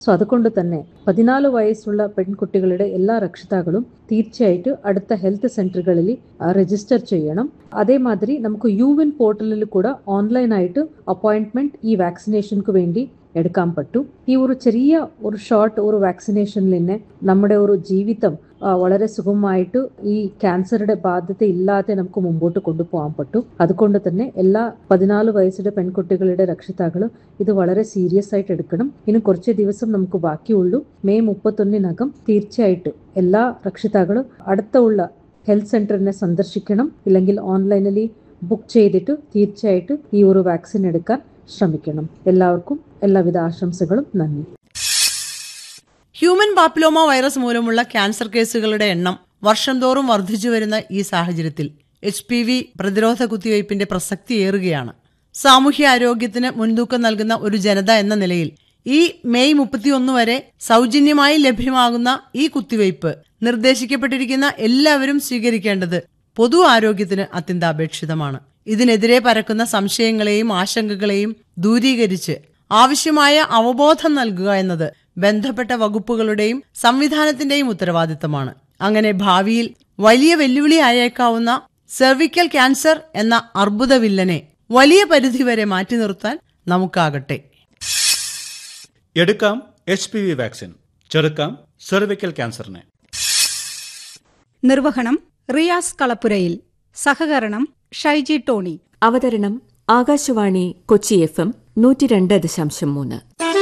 so അതുകൊണ്ട് തന്നെ പതിനാല് വയസ്സുള്ള പെൺകുട്ടികളുടെ എല്ലാ രക്ഷിതാക്കളും തീർച്ചയായിട്ടും അടുത്ത ഹെൽത്ത് സെന്ററുകളിൽ രജിസ്റ്റർ ചെയ്യണം അതേമാതിരി നമുക്ക് യുവിൻ പോർട്ടലിൽ കൂടെ ഓൺലൈനായിട്ട് അപ്പോയിന്റ്മെന്റ് ഈ വാക്സിനേഷൻക്ക് വേണ്ടി എടുക്കാൻ പറ്റും ഈ ഒരു ചെറിയ ഒരു ഷോർട്ട് ഒരു വാക്സിനേഷനിൽ തന്നെ നമ്മുടെ ഒരു ജീവിതം ആ, വളരെ സുഗമമായിട്ട് ഈ ക്യാൻസറുടെ ബാധ്യത ഇല്ലാതെ നമുക്ക് മുമ്പോട്ട് കൊണ്ടുപോകാൻ പറ്റും അതുകൊണ്ട് തന്നെ എല്ലാ പതിനാല് വയസ്സിലെ പെൺകുട്ടികളുടെ രക്ഷിതാക്കൾ ഇത് വളരെ സീരിയസ് ആയിട്ട് എടുക്കണം ഇനി കുറച്ച് ദിവസം നമുക്ക് ബാക്കിയുള്ളൂ മെയ് മുപ്പത്തൊന്നിനകം തീർച്ചയായിട്ടും എല്ലാ രക്ഷിതാക്കളും അടുത്തുള്ള ഹെൽത്ത് സെന്ററിനെ സന്ദർശിക്കണം ഇല്ലെങ്കിൽ ഓൺലൈനിൽ ബുക്ക് ചെയ്തിട്ട് തീർച്ചയായിട്ടും ഈ ഒരു വാക്സിൻ എടുക്കാൻ ശ്രമിക്കണം എല്ലാവർക്കും എല്ലാവിധ ആശംസകളും നന്ദി ഹ്യൂമൻ പാപ്പിലോമ വൈറസ് മൂലമുള്ള ക്യാൻസർ കേസുകളുടെ എണ്ണം വർഷം തോറും വർദ്ധിച്ചു വരുന്ന ഈ സാഹചര്യത്തിൽ എച്ച് പി വി പ്രതിരോധ കുത്തിവയ്പ്പിന്റെ പ്രസക്തി ഏറുകയാണ് സാമൂഹ്യ ആരോഗ്യത്തിന് മുൻതൂക്കം നൽകുന്ന ഒരു ജനത എന്ന നിലയിൽ ഈ മെയ് മുപ്പത്തിയൊന്ന് വരെ സൗജന്യമായി ലഭ്യമാകുന്ന ഈ കുത്തിവയ്പ് നിർദ്ദേശിക്കപ്പെട്ടിരിക്കുന്ന എല്ലാവരും സ്വീകരിക്കേണ്ടത് പൊതു ആരോഗ്യത്തിന് അത്യന്താപേക്ഷിതമാണ് ഇതിനെതിരെ പരക്കുന്ന സംശയങ്ങളെയും ആശങ്കകളെയും ദൂരീകരിച്ച് ആവശ്യമായ അവബോധം നൽകുക എന്നത് ബന്ധപ്പെട്ട വകുപ്പുകളുടെയും സംവിധാനത്തിന്റെയും ഉത്തരവാദിത്തമാണ് അങ്ങനെ ഭാവിയിൽ വലിയ വെല്ലുവിളിയായേക്കാവുന്ന സെർവിക്കൽ ക്യാൻസർ എന്ന അർബുദ വില്ലനെ വലിയ പരിധിവരെ മാറ്റി നിർത്താൻ നമുക്കാകട്ടെ എടുക്കാം എച്ച് പി വി വാക്സിൻ ചെറുക്കാം സെർവിക്കൽ ക്യാൻസറിനെ നിർവഹണം റിയാസ് കളപ്പുരയിൽ സഹകരണം ഷൈജി ടോണി അവതരണം ആകാശവാണി കൊച്ചി എഫ് എം നൂറ്റി രണ്ട് ദശാംശം മൂന്ന്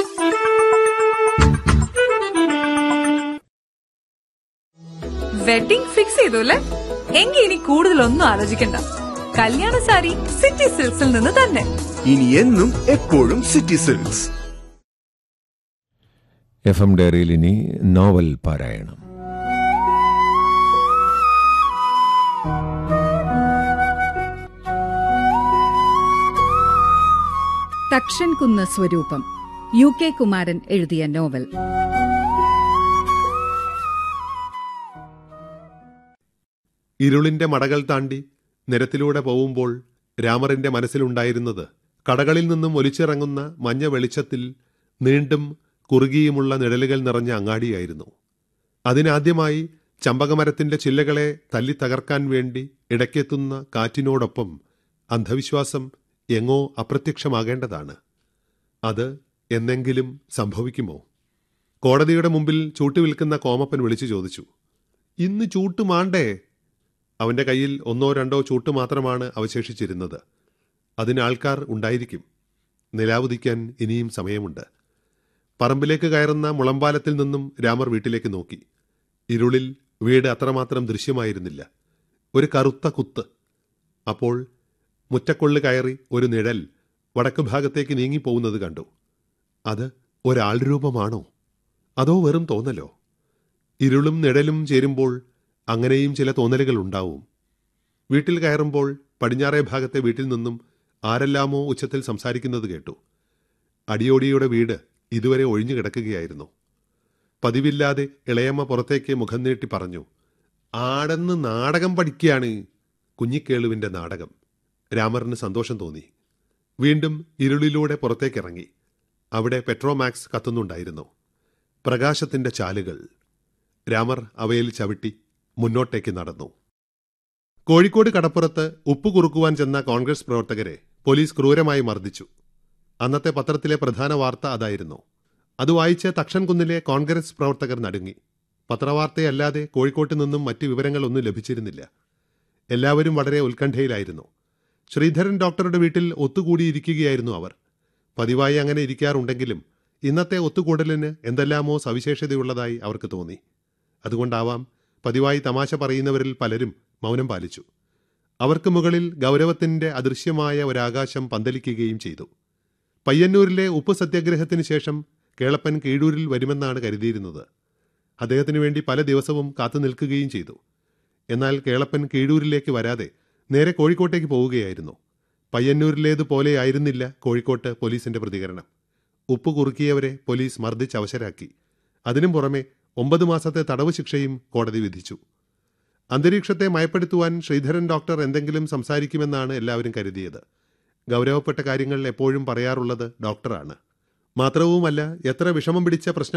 വെഡിംഗ് ഫിക്സ് ചെയ്തു അല്ലേ എങ്കിൽ ഇനി കൂടുതലൊന്നും ആലോചിക്കണ്ട കല്യാണ സാരി സിറ്റി സിൽക്സിൽ നിന്ന് തന്നെ ഇനി എന്നും എപ്പോഴും സിറ്റി സിൽക്സ് എഫ് എം ഡയറിയിൽ ഇനി നോവൽ പാരായണം തക്ഷൻ കുന്ന് സ്വരൂപം യു കെ കുമാരൻ എഴുതിയ നോവൽ ഇരുളിന്റെ മടകൾ താണ്ടി നിരത്തിലൂടെ പോവുമ്പോൾ രാമറിന്റെ മനസ്സിലുണ്ടായിരുന്നത് കടകളിൽ നിന്നും ഒലിച്ചിറങ്ങുന്ന മഞ്ഞ വെളിച്ചത്തിൽ നീണ്ടും കുറുകിയുമുള്ള നിഴലുകൾ നിറഞ്ഞ അങ്ങാടിയായിരുന്നു അതിനാദ്യമായി ചമ്പകമരത്തിന്റെ ചില്ലകളെ തല്ലി തകർക്കാൻ വേണ്ടി ഇടയ്ക്കെത്തുന്ന കാറ്റിനോടൊപ്പം അന്ധവിശ്വാസം എങ്ങോ അപ്രത്യക്ഷമാകേണ്ടതാണ് അത് എന്നെങ്കിലും സംഭവിക്കുമോ കോടതിയുടെ മുമ്പിൽ ചൂട്ട് വിൽക്കുന്ന കോമപ്പൻ വിളിച്ചു ചോദിച്ചു ഇന്ന് ചൂട്ട് മാണ്ടേ അവന്റെ കയ്യിൽ ഒന്നോ രണ്ടോ ചൂട്ട് മാത്രമാണ് അവശേഷിച്ചിരുന്നത് അതിന് ആൾക്കാർ ഉണ്ടായിരിക്കും നിലാവുദിക്കാൻ ഇനിയും സമയമുണ്ട് പറമ്പിലേക്ക് കയറുന്ന മുളമ്പാലത്തിൽ നിന്നും രാമർ വീട്ടിലേക്ക് നോക്കി ഇരുളിൽ വീട് അത്രമാത്രം ദൃശ്യമായിരുന്നില്ല ഒരു കറുത്ത കുത്ത് അപ്പോൾ മുറ്റക്കൊള്ളു കയറി ഒരു നിഴൽ വടക്ക് ഭാഗത്തേക്ക് നീങ്ങിപ്പോകുന്നത് കണ്ടു അത് ഒരാൾ രൂപമാണോ അതോ വെറും തോന്നലോ ഇരുളും നിഴലും ചേരുമ്പോൾ അങ്ങനെയും ചില തോന്നലുകൾ ഉണ്ടാവും വീട്ടിൽ കയറുമ്പോൾ പടിഞ്ഞാറേ ഭാഗത്തെ വീട്ടിൽ നിന്നും ആരെല്ലാമോ ഉച്ചത്തിൽ സംസാരിക്കുന്നത് കേട്ടു അടിയോടിയുടെ വീട് ഇതുവരെ ഒഴിഞ്ഞു കിടക്കുകയായിരുന്നു പതിവില്ലാതെ ഇളയമ്മ പുറത്തേക്ക് മുഖം നീട്ടി പറഞ്ഞു ആടെന്ന് നാടകം പഠിക്കുകയാണ് കുഞ്ഞിക്കേളുവിന്റെ നാടകം രാമറിന് സന്തോഷം തോന്നി വീണ്ടും ഇരുളിലൂടെ പുറത്തേക്കിറങ്ങി അവിടെ പെട്രോമാക്സ് കത്തുന്നുണ്ടായിരുന്നു പ്രകാശത്തിന്റെ ചാലുകൾ രാമർ അവയിൽ ചവിട്ടി മുന്നോട്ടേക്ക് നടന്നു കോഴിക്കോട് കടപ്പുറത്ത് ഉപ്പ് കുറുക്കുവാൻ ചെന്ന കോൺഗ്രസ് പ്രവർത്തകരെ പോലീസ് ക്രൂരമായി മർദ്ദിച്ചു അന്നത്തെ പത്രത്തിലെ പ്രധാന വാർത്ത അതായിരുന്നു അത് വായിച്ച് തക്ഷൻകുന്നിലെ കോൺഗ്രസ് പ്രവർത്തകർ നടുങ്ങി പത്രവാർത്തയല്ലാതെ കോഴിക്കോട്ട് നിന്നും മറ്റ് വിവരങ്ങളൊന്നും ലഭിച്ചിരുന്നില്ല എല്ലാവരും വളരെ ഉത്കണ്ഠയിലായിരുന്നു ശ്രീധരൻ ഡോക്ടറുടെ വീട്ടിൽ ഒത്തുകൂടിയിരിക്കുകയായിരുന്നു അവർ പതിവായി അങ്ങനെ ഇരിക്കാറുണ്ടെങ്കിലും ഇന്നത്തെ ഒത്തുകൂടലിന് എന്തെല്ലാമോ സവിശേഷതയുള്ളതായി അവർക്ക് തോന്നി അതുകൊണ്ടാവാം പതിവായി തമാശ പറയുന്നവരിൽ പലരും മൗനം പാലിച്ചു അവർക്ക് മുകളിൽ ഗൗരവത്തിന്റെ അദൃശ്യമായ ഒരാകാശം പന്തലിക്കുകയും ചെയ്തു പയ്യന്നൂരിലെ ഉപ്പ് സത്യാഗ്രഹത്തിന് ശേഷം കേളപ്പൻ കീഴൂരിൽ വരുമെന്നാണ് കരുതിയിരുന്നത് അദ്ദേഹത്തിനു വേണ്ടി പല ദിവസവും കാത്തു നിൽക്കുകയും ചെയ്തു എന്നാൽ കേളപ്പൻ കീഴൂരിലേക്ക് വരാതെ നേരെ കോഴിക്കോട്ടേക്ക് പോവുകയായിരുന്നു പയ്യന്നൂരിലേതുപോലെയായിരുന്നില്ല കോഴിക്കോട്ട് പോലീസിന്റെ പ്രതികരണം ഉപ്പ് കുറുക്കിയവരെ പോലീസ് മർദ്ദിച്ച് അവശരാക്കി അതിനും പുറമെ ഒമ്പത് മാസത്തെ തടവ് ശിക്ഷയും കോടതി വിധിച്ചു അന്തരീക്ഷത്തെ മയപ്പെടുത്തുവാൻ ശ്രീധരൻ ഡോക്ടർ എന്തെങ്കിലും സംസാരിക്കുമെന്നാണ് എല്ലാവരും കരുതിയത് ഗൗരവപ്പെട്ട കാര്യങ്ങൾ എപ്പോഴും പറയാറുള്ളത് ഡോക്ടറാണ് മാത്രവുമല്ല എത്ര വിഷമം പിടിച്ച പ്രശ്നം